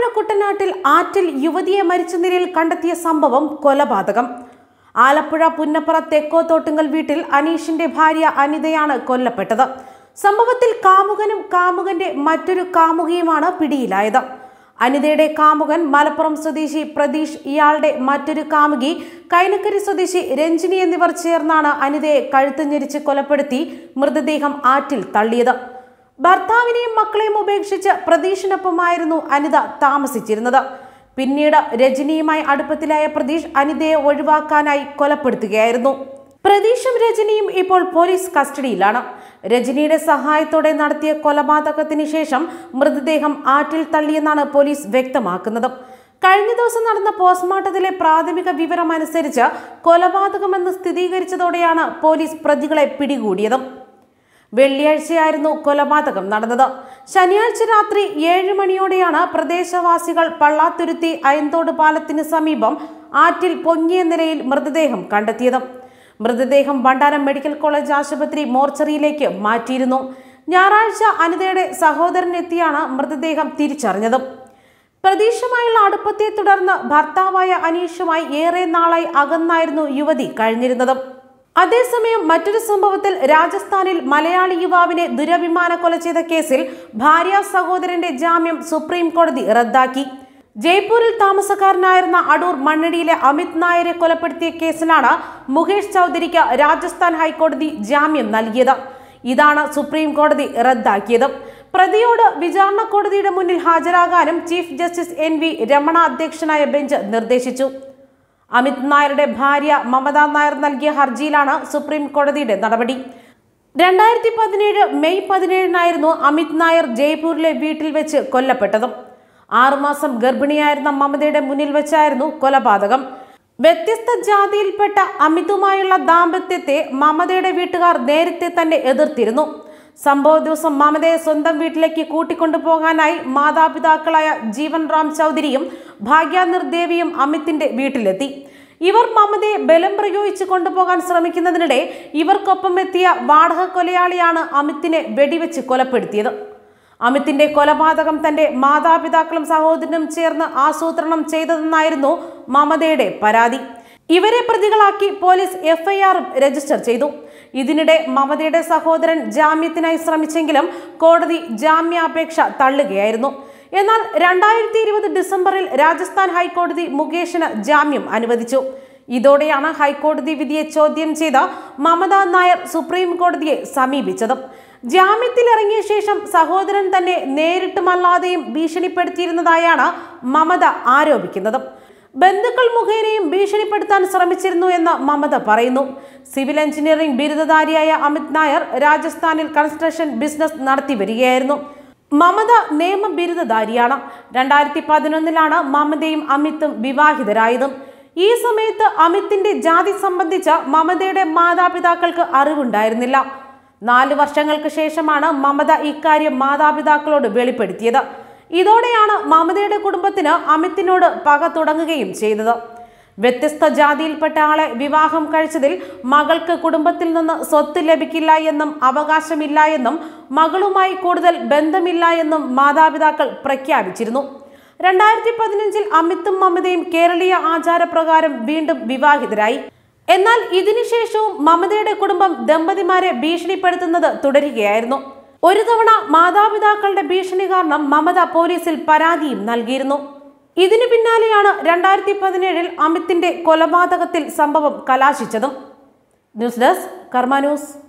ആലപ്പുഴ കുട്ടനാട്ടിൽ ആറ്റിൽ യുവതിയെ മരിച്ച നിലയിൽ കണ്ടെത്തിയ സംഭവം കൊലപാതകം ആലപ്പുഴ പുന്നപ്പുറ തെക്കോത്തോട്ടുങ്കൽ വീട്ടിൽ അനീഷിന്റെ ഭാര്യ അനിതയാണ് കൊല്ലപ്പെട്ടത് സംഭവത്തിൽ കാമുകനും കാമുകന്റെ മറ്റൊരു കാമുകിയുമാണ് പിടിയിലായത് അനിതയുടെ കാമുകൻ മലപ്പുറം സ്വദേശി പ്രതീഷ് ഇയാളുടെ മറ്റൊരു കാമുകി കൈനക്കരി സ്വദേശി രഞ്ജിനി എന്നിവർ ചേർന്നാണ് അനിതയെ കഴുത്ത് ഞെരിച്ച് കൊലപ്പെടുത്തി മൃതദേഹം ആറ്റിൽ തള്ളിയത് ഭർത്താവിനെയും മക്കളെയും ഉപേക്ഷിച്ച് പ്രതീഷിനൊപ്പമായിരുന്നു അനിത താമസിച്ചിരുന്നത് പിന്നീട് രജനിയുമായി അടുപ്പത്തിലായ പ്രതീഷ് അനിതയെ ഒഴിവാക്കാനായി കൊലപ്പെടുത്തുകയായിരുന്നു പ്രതീഷും രജനിയും ഇപ്പോൾ പോലീസ് കസ്റ്റഡിയിലാണ് രജനിയുടെ സഹായത്തോടെ നടത്തിയ കൊലപാതകത്തിന് ശേഷം മൃതദേഹം ആറ്റിൽ തള്ളിയെന്നാണ് പോലീസ് വ്യക്തമാക്കുന്നത് കഴിഞ്ഞ ദിവസം നടന്ന പോസ്റ്റ്മോർട്ടത്തിലെ പ്രാഥമിക വിവരം അനുസരിച്ച് കൊലപാതകമെന്ന് സ്ഥിരീകരിച്ചതോടെയാണ് പോലീസ് പ്രതികളെ പിടികൂടിയത് വെള്ളിയാഴ്ചയായിരുന്നു കൊലപാതകം നടന്നത് ശനിയാഴ്ച രാത്രി ഏഴ് മണിയോടെയാണ് പ്രദേശവാസികൾ പള്ളാത്തുരുത്തി അയന്തോട് പാലത്തിന് സമീപം ആറ്റിൽ പൊങ്ങിയ നിലയിൽ മൃതദേഹം കണ്ടെത്തിയത് മൃതദേഹം ഭണ്ഡാരം മെഡിക്കൽ കോളേജ് ആശുപത്രി മോർച്ചറിയിലേക്ക് മാറ്റിയിരുന്നു ഞായറാഴ്ച അനിതയുടെ സഹോദരൻ എത്തിയാണ് മൃതദേഹം തിരിച്ചറിഞ്ഞത് പ്രതീക്ഷമായുള്ള അടുപ്പത്തെ തുടർന്ന് ഭർത്താവായ അനീഷുമായി ഏറെ നാളായി അകന്നായിരുന്നു യുവതി കഴിഞ്ഞിരുന്നത് അതേസമയം മറ്റൊരു സംഭവത്തിൽ രാജസ്ഥാനിൽ മലയാളി യുവാവിനെ ദുരഭിമാന കൊല ചെയ്ത കേസിൽ ഭാര്യ സഹോദരന്റെ ജാമ്യം സുപ്രീം കോടതി റദ്ദാക്കി ജയ്പൂരിൽ താമസക്കാരനായിരുന്ന അടൂർ മണ്ണടിയിലെ അമിത് നായരെ കൊലപ്പെടുത്തിയ കേസിലാണ് മുകേഷ് ചൗധരിക്ക് രാജസ്ഥാൻ ഹൈക്കോടതി ജാമ്യം നൽകിയത് ഇതാണ് സുപ്രീം കോടതി റദ്ദാക്കിയത് പ്രതിയോട് വിചാരണ കോടതിയുടെ മുന്നിൽ ഹാജരാകാനും chief justice N V Ramana അധ്യക്ഷനായ ബെഞ്ച് നിർദ്ദേശിച്ചു അമിത് നായരുടെ ഭാര്യ മമത നായർ നൽകിയ ഹർജിയിലാണ് സുപ്രീം കോടതിയുടെ നടപടി രണ്ടായിരത്തി പതിനേഴ് മെയ് പതിനേഴിനായിരുന്നു അമിത് നായർ ജയ്പൂരിലെ വീട്ടിൽ വെച്ച് കൊല്ലപ്പെട്ടത് ആറുമാസം ഗർഭിണിയായിരുന്ന മമതയുടെ മുന്നിൽ വെച്ചായിരുന്നു കൊലപാതകം വ്യത്യസ്ത ജാതിയിൽപ്പെട്ട അമിതുമായുള്ള ദാമ്പത്യത്തെ മമതയുടെ വീട്ടുകാർ നേരത്തെ തന്നെ എതിർത്തിരുന്നു സംഭവ ദിവസം മമതയെ സ്വന്തം വീട്ടിലേക്ക് കൂട്ടിക്കൊണ്ടുപോകാനായി മാതാപിതാക്കളായ ജീവൻ റാം ചൗധരിയും ഭാഗ്യാനിർ ദേവിയും അമിത്തിന്റെ വീട്ടിലെത്തി ഇവർ മമതയെ ബലം പ്രയോഗിച്ച് കൊണ്ടുപോകാൻ ശ്രമിക്കുന്നതിനിടെ ഇവർക്കൊപ്പം എത്തിയ വാടക കൊലയാളിയാണ് അമിത്തിനെ വെടിവെച്ച് കൊലപ്പെടുത്തിയത് അമിത്തിന്റെ കൊലപാതകം തന്റെ മാതാപിതാക്കളും സഹോദരനും ചേർന്ന് ആസൂത്രണം ചെയ്തതെന്നായിരുന്നു മമതയുടെ പരാതി ഇവരെ പ്രതികളാക്കി പോലീസ് എഫ്ഐആറും രജിസ്റ്റർ ചെയ്തു ഇതിനിടെ മമതയുടെ സഹോദരൻ ജാമ്യത്തിനായി ശ്രമിച്ചെങ്കിലും കോടതി ജാമ്യാപേക്ഷ തള്ളുകയായിരുന്നു എന്നാൽ രണ്ടായിരത്തി ഇരുപത് ഡിസംബറിൽ രാജസ്ഥാൻ ഹൈക്കോടതി മുകേഷിന് ജാമ്യം അനുവദിച്ചു ഇതോടെയാണ് ഹൈക്കോടതി വിധിയെ ചോദ്യം ചെയ്ത മമത നായർ സുപ്രീം കോടതിയെ സമീപിച്ചത് ജാമ്യത്തിലിറങ്ങിയ ശേഷം സഹോദരൻ തന്നെ നേരിട്ടുമല്ലാതെയും ഭീഷണിപ്പെടുത്തിയിരുന്നതായാണ് മമത ആരോപിക്കുന്നത് ബന്ധുക്കൾ മുഖേനയും ഭീഷണിപ്പെടുത്താൻ ശ്രമിച്ചിരുന്നു എന്ന് മമത പറയുന്നു സിവിൽ എഞ്ചിനീയറിംഗ് ബിരുദധാരിയായ അമിത് നായർ രാജസ്ഥാനിൽ കൺസ്ട്രക്ഷൻ ബിസിനസ് നടത്തി വരികയായിരുന്നു മമത നിയമ ബിരുദധാരിയാണ് രണ്ടായിരത്തി പതിനൊന്നിലാണ് മമതയും അമിത്തും വിവാഹിതരായതും ഈ സമയത്ത് അമിത്തിന്റെ ജാതി സംബന്ധിച്ച മമതയുടെ മാതാപിതാക്കൾക്ക് അറിവുണ്ടായിരുന്നില്ല നാല് വർഷങ്ങൾക്ക് ശേഷമാണ് മമത ഇക്കാര്യം മാതാപിതാക്കളോട് വെളിപ്പെടുത്തിയത് ഇതോടെയാണ് മമതയുടെ കുടുംബത്തിന് അമിത്തിനോട് പക തുടങ്ങുകയും ചെയ്തത് വ്യത്യസ്ത ജാതിയിൽപ്പെട്ട ആളെ വിവാഹം കഴിച്ചതിൽ മകൾക്ക് കുടുംബത്തിൽ നിന്ന് സ്വത്ത് ലഭിക്കില്ല എന്നും അവകാശമില്ല എന്നും മകളുമായി കൂടുതൽ ബന്ധമില്ല എന്നും മാതാപിതാക്കൾ പ്രഖ്യാപിച്ചിരുന്നു രണ്ടായിരത്തി പതിനഞ്ചിൽ അമിത്തും മമതയും കേരളീയ ആചാരപ്രകാരം വീണ്ടും വിവാഹിതരായി എന്നാൽ ഇതിനുശേഷവും മമതയുടെ കുടുംബം ദമ്പതിമാരെ ഭീഷണിപ്പെടുത്തുന്നത് തുടരുകയായിരുന്നു ഒരു തവണ മാതാപിതാക്കളുടെ ഭീഷണി കാരണം മമത പോലീസിൽ പരാതിയും നൽകിയിരുന്നു ഇതിനു പിന്നാലെയാണ് രണ്ടായിരത്തി പതിനേഴിൽ അമിത്തിന്റെ കൊലപാതകത്തിൽ സംഭവം കലാശിച്ചതും ന്യൂസ് ഡെസ്ക് കർമ്മ ന്യൂസ്